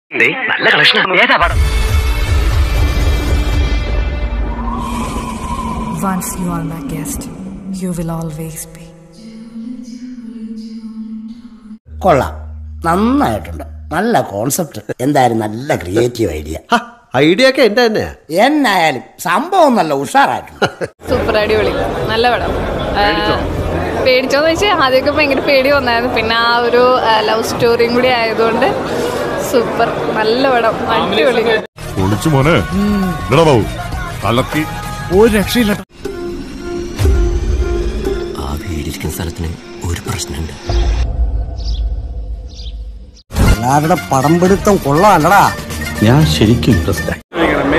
നല്ല കളക്ഷൻ ഏതാ പടം Once you are my guest, you will always be. കൊള്ളാം നന്നായിട്ടുണ്ട് നല്ല കോൺസെപ്റ്റ് എന്തായാലും നല്ല ക്രിയേറ്റീവ് ഐഡിയ ഐഡിയ ഒക്കെ എന്റെ തന്നെയാ എന്നായാലും സംഭവം നല്ല ഉഷാറായിട്ടുണ്ട് സൂപ്പർ അടിപൊളി നല്ല പടം ആ, പേടിച്ചോന്ന് വെച്ചാൽ ആദ്യമൊക്കെ ഭയങ്കര പേടി വന്നായിരുന്നു പിന്നെ ആ ഒരു ലവ് സ്റ്റോറിയും കൂടി ആയതുകൊണ്ട് സൂപ്പർ നല്ല പടം അടിപൊളി പൊളിച്ചു മോനെ ഇല്ലടാ ബാബു കലക്കി ഒരു രക്ഷയില്ല ആ വീടിരിക്കുന്ന സ്ഥലത്തിന് ഒരു പ്രശ്നമുണ്ട് എല്ലാവരുടെ പടം പിടുത്തം കൊള്ളാമല്ലടാ ഞാൻ ശരിക്കും ഇൻട്രസ്റ്റ് ആയി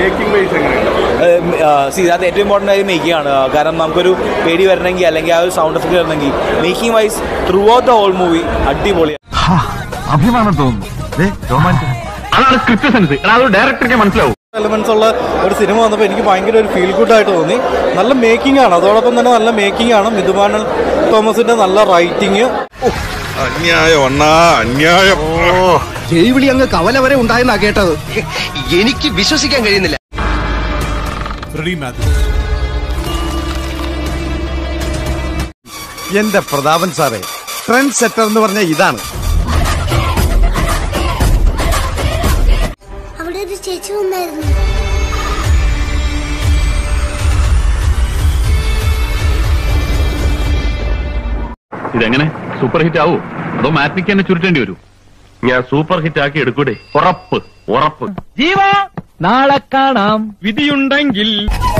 ഇതിനകത്ത് ഏറ്റവും ഇമ്പോർട്ടൻ്റ് ആയി മേക്കിംഗ് ആണ് കാരണം നമുക്കൊരു പേടി വരണമെങ്കിൽ അല്ലെങ്കിൽ ആ ഒരു സൗണ്ട് എഫക്ട് വരണമെങ്കിൽ making wise throughout the whole movie അടിപൊളി അഭിമാനം തോന്നുന്നു അതാണ് സ്ക്രിപ്റ്റ് സെൻസ് അത് ഡയറക്ടർക്ക് മനസ്സിലാവും എലമെന്റ്സ് ഉള്ള ഒരു സിനിമ വന്നപ്പോൾ എനിക്ക് ഭയങ്കര ഒരു ഫീൽ ഗുഡ് ആയിട്ട് തോന്നി നല്ല മേക്കിംഗ് ആണ് അതോടൊപ്പം തന്നെ നല്ല മേക്കിംഗ് ആണ് മിഥുമാനൻ തോമസിന്റെ നല്ല റൈറ്റിംഗ് അന്യായം അണ്ണാ അന്യായം ജൈവിളി അങ്ങ് കവല വരെ ഉണ്ടായെന്നാ കേട്ടത് എനിക്ക് വിശ്വസിക്കാൻ കഴിയുന്നില്ല എന്റെ പ്രതാപൻ സാറേ ട്രെൻഡ് സെറ്റർ എന്ന് പറഞ്ഞ ഇതാണ് അവിടെ ഒരു ചേച്ചി വന്നായിരുന്നു ഇതെങ്ങനെ സൂപ്പർ ഹിറ്റ് ആവൂ അതോ മാറ്റിക്ക് തന്നെ ചുരുട്ടേണ്ടി വരൂ ഞാൻ സൂപ്പർ ഹിറ്റ് ആക്കി എടുക്കൂടെ ഉറപ്പ് ഉറപ്പ് നാളെ കാണാം വിധിയുണ്ടെങ്കിൽ